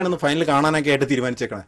ആണ് ഫൈനൽ കാണാനൊക്കെ ആയിട്ട് തീരുമാനിച്ചേക്കണേ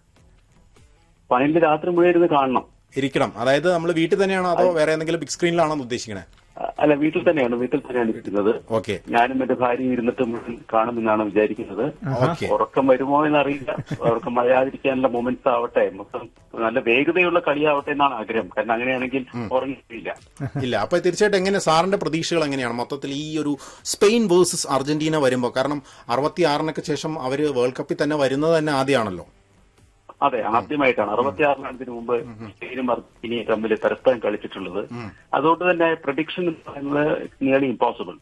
ഫൈനൽ രാത്രി മുഴുവൻ ഇരുന്ന് കാണണം ഇരിക്കണം അതായത് നമ്മൾ വീട്ടിൽ തന്നെയാണോ അതോ വേറെ എന്തെങ്കിലും ബിഗ് സ്ക്രീനിലാണോ ഉദ്ദേശിക്കണേ അ- അല്ല വീട്ടിൽ തന്നെയാണ് വീട്ടിൽ തന്നെയാണ് ഇരിക്കുന്നത് ഓക്കെ ഞാനും എന്റെ ഭാര്യയും ഇരുന്നിട്ട് മുഴുവൻ കാണുമെന്നാണ് വിചാരിക്കുന്നത് ഓക്കെ ഉറക്കം വരുമോ എന്നറിയില്ല ഉറക്കം വരാതിരിക്കാനുള്ള മൊമെന്റ്സ് ആവട്ടെ മൊത്തം നല്ല വേഗതയുള്ള കളിയാവട്ടെ എന്നാണ് ആഗ്രഹം കാരണം അങ്ങനെയാണെങ്കിൽ ഉറങ്ങിയില്ല ഇല്ല അപ്പൊ തീർച്ചയായിട്ടും എങ്ങനെ സാറിന്റെ പ്രതീക്ഷകൾ എങ്ങനെയാണ് മൊത്തത്തിൽ ഈ ഒരു സ്പെയിൻ വേഴ്സസ് അർജന്റീന വരുമ്പോൾ കാരണം അറുപത്തി ആറിനൊക്കെ ശേഷം അവര് വേൾഡ് കപ്പിൽ തന്നെ വരുന്നത് തന്നെ ആദ്യമാണല്ലോ അതെ ആദ്യമായിട്ടാണ് അറുപത്തിയാറിനാണ് ഇതിനു മുമ്പ് സ്പെയിനും അർജന്റീനയും തമ്മിൽ പരസ്പരം കളിച്ചിട്ടുള്ളത് അതുകൊണ്ട് തന്നെ പ്രഡിക്ഷൻ എന്ന് പറയുന്നത് നിയർലി ഇമ്പോസിബിൾ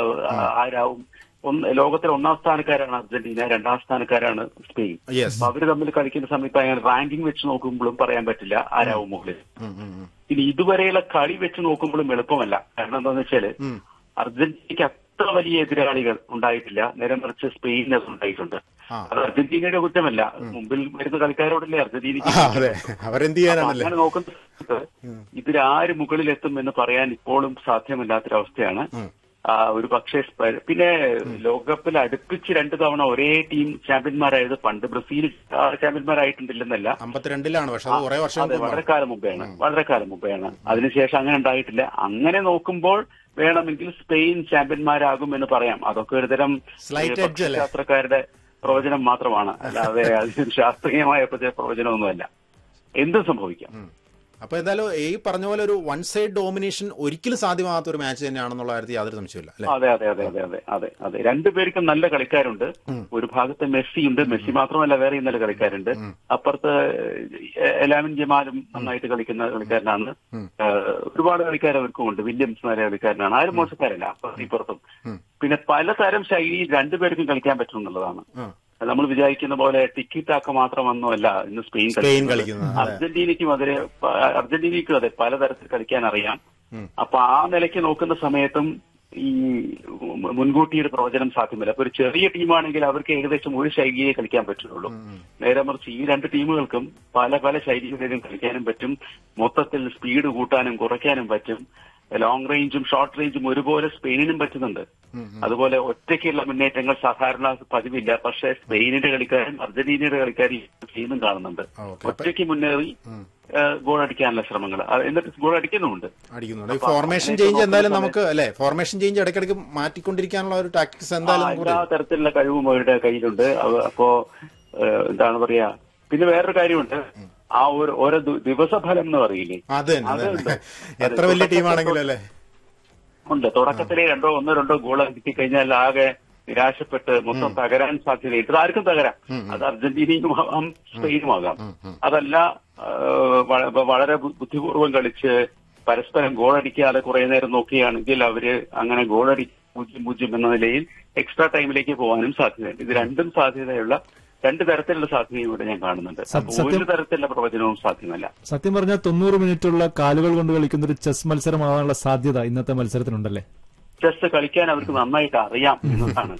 ആരാവും ഒന്ന് ലോകത്തിലെ ഒന്നാം സ്ഥാനക്കാരാണ് അർജന്റീന രണ്ടാം സ്ഥാനക്കാരാണ് സ്പെയിൻ യെസ് അപ്പൊ അവര് തമ്മിൽ കളിക്കുന്ന സമയത്ത് അങ്ങനെ റാങ്കിങ് വെച്ച് നോക്കുമ്പോഴും പറയാൻ പറ്റില്ല ആരാവും മുകളിൽ ഇനി ഇതുവരെയുള്ള കളി വെച്ച് നോക്കുമ്പോഴും എളുപ്പമല്ല കാരണം എന്താണെന്ന് വെച്ചാല് അർജന്റീനയ്ക്ക് അത്ര വലിയ എതിരാളികൾ ഉണ്ടായിട്ടില്ല നേരെ മറിച്ച് സ്പെയിനിന് അത് ഉണ്ടായിട്ടുണ്ട് ആ. അത് അർജന്റീനയുടെ കുറ്റമല്ല മുമ്പിൽ വരുന്ന കളിക്കാരോടല്ലേ അർജന്റീനയ്ക്ക് ആ, അതെ അവരെന്ത് അപ്പൊ ചെയ്യാനാണല്ലേ അങ്ങനെ നോക്കുന്ന സമയത്ത് ഇതിലാര് മുകളിലെത്തും എന്ന് പറയാൻ ഇപ്പോഴും സാധ്യമല്ലാത്തൊരവസ്ഥയാണ് ആ, ഒരു പക്ഷേ സ്പ- പിന്നെ ലോകകപ്പിൽ അടുപ്പിച്ച് രണ്ടു തവണ ഒരേ ടീം ചാമ്പ്യന്മാരായത് പണ്ട് ബ്രസീൽ ആ, ചാമ്പ്യന്മാരായിട്ടില്ലെന്നല്ല അമ്പത്തിരണ്ടിലാണ് പക്ഷെ അത് കുറെ വർഷം അതെ വളരെ കാലം മുമ്പെയാണ് വളരെ കാലം മുമ്പെയാണ് അതിനുശേഷം അങ്ങനെ ഉണ്ടായിട്ടില്ല അങ്ങനെ നോക്കുമ്പോൾ വേണമെങ്കിൽ സ്പെയിൻ ചാമ്പ്യന്മാരാകും എന്ന് പറയാം അതൊക്കെ ഒരുതരം Slight ഏഹ്, edge അല്ലേ? ശാസ്ത്രക്കാരുടെ പ്രവചനം മാത്രമാണ് അല്ലാതെ അതിന് ശാസ്ത്രീയമായ പ്രച- പ്രവചനമൊന്നുമല്ല എന്തും സംഭവിക്കാം അപ്പൊ എന്തായാലും ഈ പറഞ്ഞ പോലെ ഒരു വൺ സൈഡ് ഡോമിനേഷൻ ഒരിക്കലും സാധ്യമാകാത്ത ഒരു മാച്ച് തന്നെയാണെന്നുള്ള കാര്യത്തിൽ യാതൊരു സംശയമില്ല അല്ലെ അതെ അതെ അതെ അതെ അതെ അതെ അതെ രണ്ടുപേർക്കും നല്ല കളിക്കാരുണ്ട് ഒരു ഭാഗത്ത് മെസ്സി ഉണ്ട് മെസ്സി മാത്രമല്ല വേറെയും നല്ല കളിക്കാരുണ്ട് അപ്പുറത്ത് എ- എലാമിൻ ജമാലും നന്നായിട്ട് കളിക്കുന്ന കളിക്കാരനാണ് ഏഹ് ഒരുപാട് കളിക്കാർ അവർക്കും ഉണ്ട് വില്യംസ് നല്ല കളിക്കാരനാണ് ആരും മോശക്കാരല്ല അപ്പുറത്തും ഇപ്പുറത്തും പിന്നെ പലതരം ശൈലിയിൽ രണ്ടുപേർക്കും കളിക്കാൻ പറ്റും എന്നുള്ളതാണ് നമ്മൾ വിചാരിക്കുന്ന പോലെ ടിക്കി ടാക്ക മാത്രമൊന്നുമല്ല ഇന്ന് സ്പെയിൻ സ്പെയിൻ കളിക്കുന്നത്. കളിക്കുന്നത്, അതെ. അർജന്റീനയ്ക്കും അതിന് പ- അർജന്റീനയ്ക്കും അതെ പലതരത്തിൽ കളിക്കാൻ അറിയാം അപ്പൊ ആ നിലയ്ക്ക് നോക്കുന്ന സമയത്തും ഈ മു- മുൻകൂട്ടി ഒരു പ്രവചനം സാധ്യമല്ല അപ്പൊ ഒരു ചെറിയ ടീമാണെങ്കിൽ അവർക്ക് ഏകദേശം ഒരു ശൈലിയെ കളിക്കാൻ പറ്റുള്ളൂ നേരെ മറിച്ച് ഈ രണ്ട് ടീമുകൾക്കും പല പല ശൈലികളിലും കളിക്കാനും പറ്റും മൊത്തത്തിൽ സ്പീഡ് കൂട്ടാനും കുറയ്ക്കാനും പറ്റും ലോങ് റേഞ്ചും ഷോർട്ട് റേഞ്ചും ഒരുപോലെ സ്പെയിനിനും പറ്റുന്നുണ്ട് അതുപോലെ ഒറ്റയ്ക്കുള്ള മുന്നേറ്റങ്ങൾ സാധാരണ പതിവില്ല പക്ഷേ സ്പെയിനിന്റെ കളിക്കാരും അർജന്റീനയുടെ കളിക്കാരും ചെയ്യുന്നും കാണുന്നുണ്ട് ഓക്കെ. ഒറ്റയ്ക്ക് മുന്നേറി ഗോൾ അടിക്കാനുള്ള ശ്രമങ്ങൾ അത് എന്നിട്ട് ഗോൾ അടിക്കുന്നുമുണ്ട് അടിക്കുന്നുണ്ട് ഈ ഫോർമേഷൻ ചേഞ്ച് എന്തായാലും നമുക്ക് അല്ലെ ഫോർമേഷൻ ചേഞ്ച് ഇടയ്ക്കിടയ്ക്ക് മാറ്റിക്കൊണ്ടിരിക്കാനുള്ള ഒരു ടാക്ടിക്സ് ആ, എന്തായാലും കൂടി എല്ലാ തരത്തിലുള്ള കഴിവും അവരുടെ കയ്യിലുണ്ട് അവ- അപ്പോ ഏഹ്, എന്താണ് പറയാ പിന്നെ വേറൊരു കാര്യമുണ്ട് ആ ഒരു ഓരോ ദി- ദിവസഫലം എന്ന് പറയില്ലേ അത് തന്നെ അത് അതുണ്ട്. തന്നെ അതെ, എത്ര വലിയ ടീമാണെങ്കിലും അല്ലെ ഉണ്ട് തുടക്കത്തിലെ രണ്ടോ ഒന്നോ രണ്ടോ ഗോൾ കിട്ടിക്കഴിഞ്ഞാൽ ആകെ നിരാശപ്പെട്ട് മൊത്തം തകരാൻ സാധ്യതയുണ്ട് ഇത് ആർക്കും തകരാം അത് അർജന്റീനയും ആവാം സ്പെയിനും ആകാം അതല്ല ആ, വ- വളരെ ബു- ബുദ്ധിപൂർവ്വം കളിച്ച് പരസ്പരം ഗോളടിക്കാതെ കുറെ നേരം നോക്കുകയാണെങ്കിൽ അവര് അങ്ങനെ ഗോളടി പൂജ്യം പൂജ്യം എന്ന നിലയിൽ എക്സ്ട്രാ ടൈമിലേക്ക് പോകാനും സാധ്യതയുണ്ട് ഇത് രണ്ടും സാധ്യതയുള്ള രണ്ട് തരത്തിലുള്ള സാധ്യതയും ഇവിടെ ഞാൻ കാണുന്നുണ്ട് അപ്പൊ ഒരു തരത്തിലുള്ള പ്രവചനവും സാധ്യമല്ല സത്യം പറഞ്ഞാൽ തൊണ്ണൂറ് മിനിറ്റുള്ള കാലുകൾ കൊണ്ട് കളിക്കുന്ന ഒരു ചെസ് മത്സരമാകാനുള്ള സാധ്യത ഇന്നത്തെ മത്സരത്തിനുണ്ടല്ലേ ചെസ് കളിക്കാൻ അവർക്ക് നന്നായിട്ട് അറിയാം എന്നതാണ്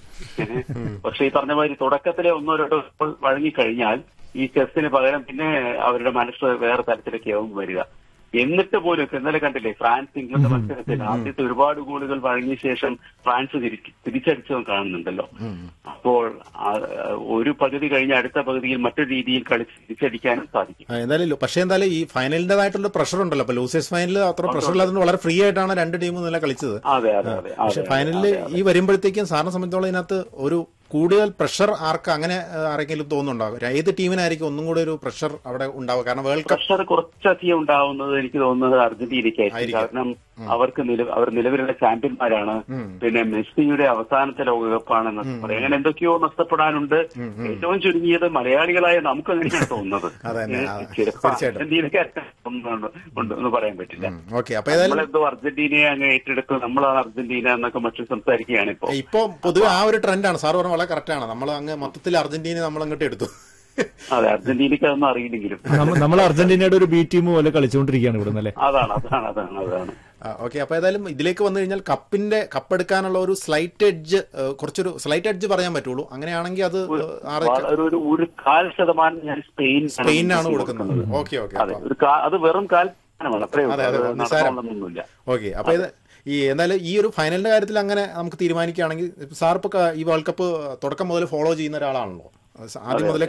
പക്ഷെ ഈ പറഞ്ഞ മാതിരി തുടക്കത്തിലെ ഒന്നോ രണ്ടോ ഗോൾ വഴങ്ങിക്കഴിഞ്ഞാൽ ഈ ചെസ്സിന് പകരം പിന്നെ അവരുടെ മനസ്സ് വേറെ തരത്തിലേക്കാവും വരിക എന്നിട്ട് പോലും ഇപ്പൊ ഇന്നലെ കണ്ടില്ലേ ഫ്രാൻസ് ഇംഗ്ലണ്ട് മത്സരത്തിൽ ആദ്യത്തെ ഒരുപാട് ഗോളുകൾ വഴങ്ങിയ ശേഷം ഫ്രാൻസ് തിരി- തിരിച്ചടിച്ചതും കാണുന്നുണ്ടല്ലോ അപ്പോൾ ആ, ഒരു പകുതി കഴിഞ്ഞ് അടുത്ത പകുതിയിൽ മറ്റൊരു രീതിയിൽ കളിച്ച് തിരിച്ചടിക്കാനും സാധിക്കും ആ, എന്തായാലും പക്ഷേ എന്തായാലും ഈ ഫൈനലിന്റേതായിട്ടുള്ള പ്രഷർ ഉണ്ടല്ലോ അപ്പൊ ലൂസേഴ്സ് ഫൈനലിൽ അത്ര പ്രഷർ ഇല്ലാത്തതുകൊണ്ട് വളരെ ഫ്രീ ആയിട്ടാണ് രണ്ട് ടീമും ഇന്നലെ കളിച്ചത് അതെ അതെ അതെ പക്ഷെ അതെ ഫൈനലിൽ ഈ വരുമ്പോഴത്തേക്കും സാറിനെ സംബന്ധിച്ചോളം ഇതിനകത്ത് ഒരു കൂടുതൽ പ്രഷർ ആർക്ക് അങ്ങനെ ആ, ആരെങ്കിലും തോന്നുന്നുണ്ടാവും ഏത് ടീമിനായിരിക്കും ഒന്നും കൂടെ ഒരു പ്രഷർ അവിടെ ഉണ്ടാവുക കാരണം വേൾഡ് കപ്പ് പ്രഷർ കുറച്ചധികം ഉണ്ടാവുന്നത് എനിക്ക് തോന്നുന്നത് അർജന്റീനയ്ക്കായിരിക്കും കാരണം അവർക്ക് നില അവർ നിലവിലുള്ള ചാമ്പ്യന്മാരാണ് പിന്നെ മെസ്സിയുടെ അവസാനത്തെ ലോകകപ്പാണെന്ന് പറയാം അങ്ങനെ എന്തൊക്കെയോ നഷ്ടപ്പെടാനുണ്ട് ഏറ്റവും ചുരുങ്ങിയത് മലയാളികളായ നമുക്ക് അങ്ങനെയാണ് തോന്നുന്നത് അതന്നെ, അതെ. ചിലപ്പോൾ തീർച്ചയായിട്ടും. അർജന്റീനക്കാർക്ക് ഉണ്ട് ഉണ്ട് എന്ന് പറയാൻ പറ്റില്ല ഓക്കെ അപ്പൊ ഏതായാലും നമ്മളെന്തോ അർജന്റീനയെ അങ്ങ് ഏറ്റെടുക്കും നമ്മളാണ് അർജന്റീന എന്നൊക്കെ മറ്റും സംസാരിക്കുകയാണ് ഇപ്പോ ഇപ്പൊ പൊതുവെ ആ ഒരു ട്രെൻഡാണ് സാർ പറഞ്ഞ വളരെ കറക്റ്റ് ആണ് നമ്മൾ അങ്ങ് മൊത്തത്തിൽ അർജന്റീന നമ്മൾ അങ്ങോട്ട് എടുത്തു അതെ അർജന്റീനയ്ക്ക് അതൊന്നും അറിയില്ലെങ്കിലും നമ്മ- നമ്മൾ അർജന്റീനയുടെ ഒരു ബി ടീം പോലെ കളിച്ചുകൊണ്ടിരിക്കുകയാണ് ഇവിടെ അല്ലേ അതാണ് അതാണ് അതാണ് അതാണ് ഓക്കെ അപ്പൊ ഏതായാലും ഇതിലേക്ക് വന്നു കഴിഞ്ഞാൽ കപ്പിന്റെ കപ്പെടുക്കാനുള്ള ഒരു സ്ലൈറ്റ് എഡ്ജ് കുറച്ചൊരു സ്ലൈറ്റ് എഡ്ജ് പറയാൻ പറ്റുള്ളൂ അങ്ങനെയാണെങ്കിൽ അത് ആറ് വളരെ ഒരു ഒരു കാൽ ശതമാനം ഞാൻ സ്പെയിൻ സ്പെയിനാണ് കൊടുക്കുന്നത് ഓക്കെ ഓക്കെ അതെ ഒരു കാ- അത് വെറും കാൽ ശതമാനമാണ് അത്രേ അതെ, അതെ, ഉള്ളൂ. അത് നിസ്സാരം. നടക്കണമെന്നൊന്നുമില്ല ഓക്കെ അപ്പൊ ഇത് ഈ എന്തായാലും ഈ ഒരു ഫൈനലിന്റെ കാര്യത്തിൽ അങ്ങനെ നമുക്ക് തീരുമാനിക്കുകയാണെങ്കിൽ സാർ ഇപ്പൊ ക- ഈ വേൾഡ് കപ്പ് തുടക്കം മുതൽ ഫോളോ ചെയ്യുന്ന ഒരാളാണല്ലോ ആദ്യം മുതലേ